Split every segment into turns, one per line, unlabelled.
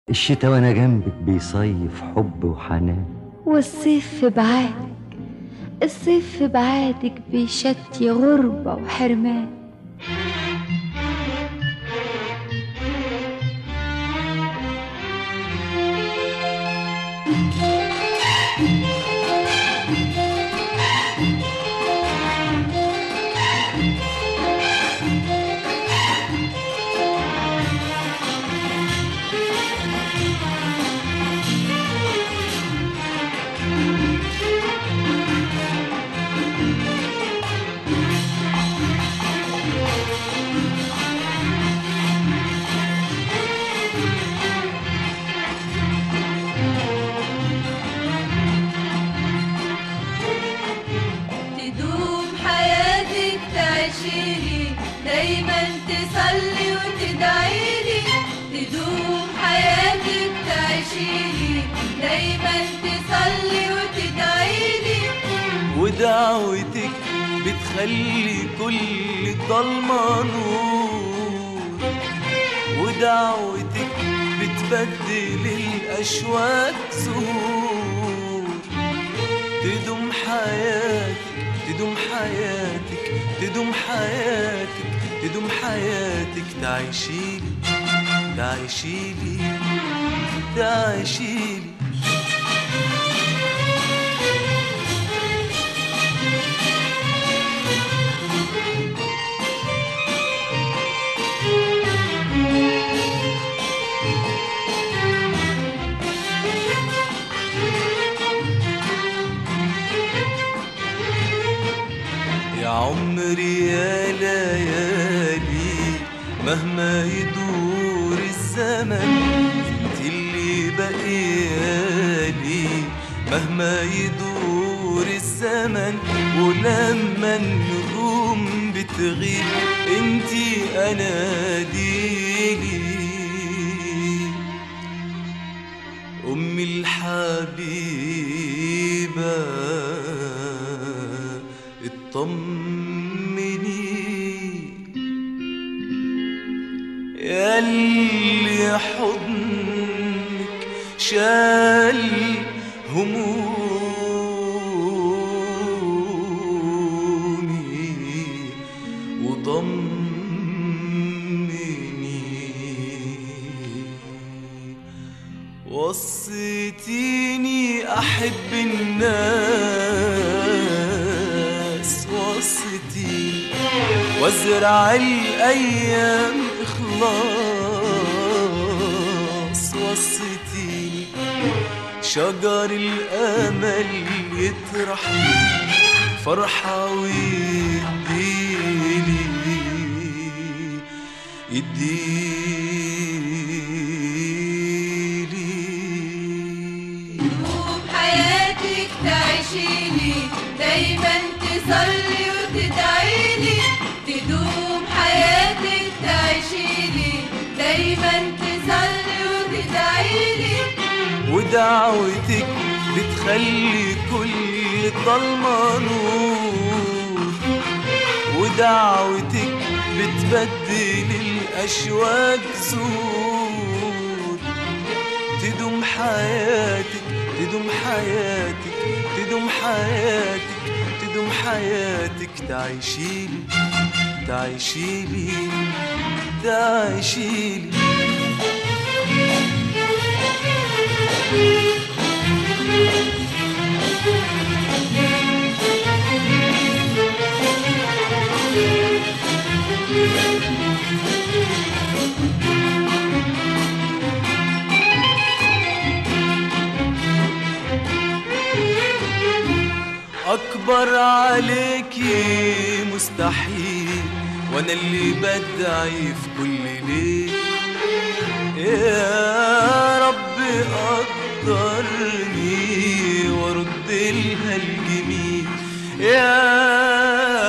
الشتا وانا جنبك بيصيف حب وحنان
والصيف في بعادك الصيف في بعادك بيشتي غربة وحرمان
تدوم حياتك تعيشيلي دايما تصلي وتدعيلي تدوم حياتك تعيشيلي دايما تصلي وتدعيلي
ودعوتك بتخلي كل ضلمة نور ودعوتك بتبدل الأشواك زهور تدوم حياتك تدوم حياتك تدوم حياتك تدوم حياتك تعيشيلي تعيشيلي تعيشيلي يا عمري يا ليالي مهما يدور الزمن انت اللي بقيالي مهما يدور الزمن ولما النجوم بتغيب انتي اناديلي أمي الحبيبة اطمني ياللي حضنك شال همومي وطمني وصيتيني احب الناس وصيتيني وازرع الايام اخلاص وصيتيني شجر الامل يطرح فرحه ويديلي يديلي
تدوم حياتك تعيشيلي دايما تصلي وتدعيلي تدوم حياتك تعيشيلي دايما تصلي وتدعيلي
ودعوتك بتخلي كل ضلمة نور ودعوتك بتبدل الأشواك زور تدوم حياتك تدوم حياتك تدوم حياتك تدوم حياتك تعيشيلي تعيشيلي تعيشيلي أكبر عليكي مستحيل وأنا اللي بدعي في كل ليل يا رب قدرني وارد لها الجميل يا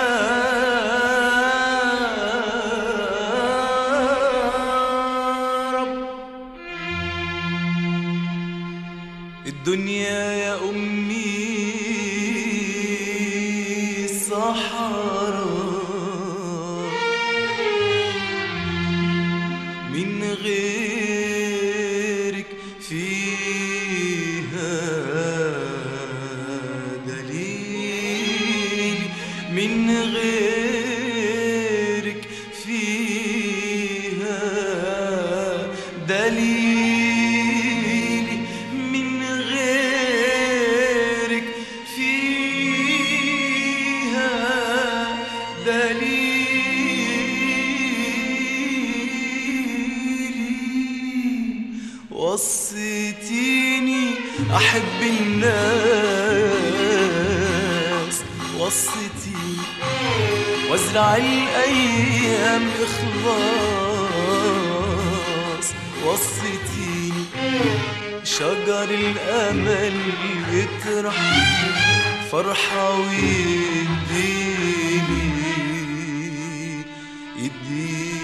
رب الدنيا يا أمي صحراء من غير دليلي من غيرك فيها دليلي وصيتيني أحب الناس وصيتيني وازرع الايام اخلاص وصيتيني شجر الامل يطرح فرحه ويديني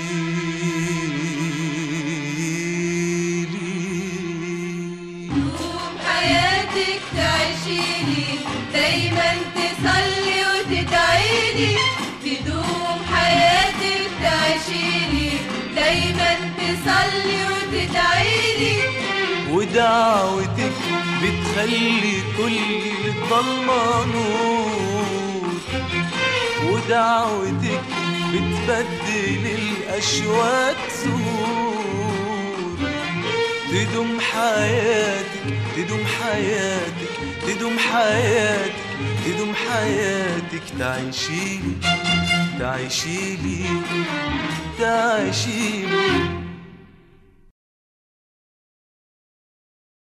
يديني
دوم حياتك تعيشيلي دايما تصلي وتدعيلي تدوم حياتك تعيشيلي دايما تصلي وتدعيلي
ودعوتك بتخلي كل الضلمة نور ودعوتك بتبدل الأشواك سور تدوم حياتك تدوم حياتك تدوم حياتك تدوم حياتك تعيشيلي تعيشيلي تعيشيلي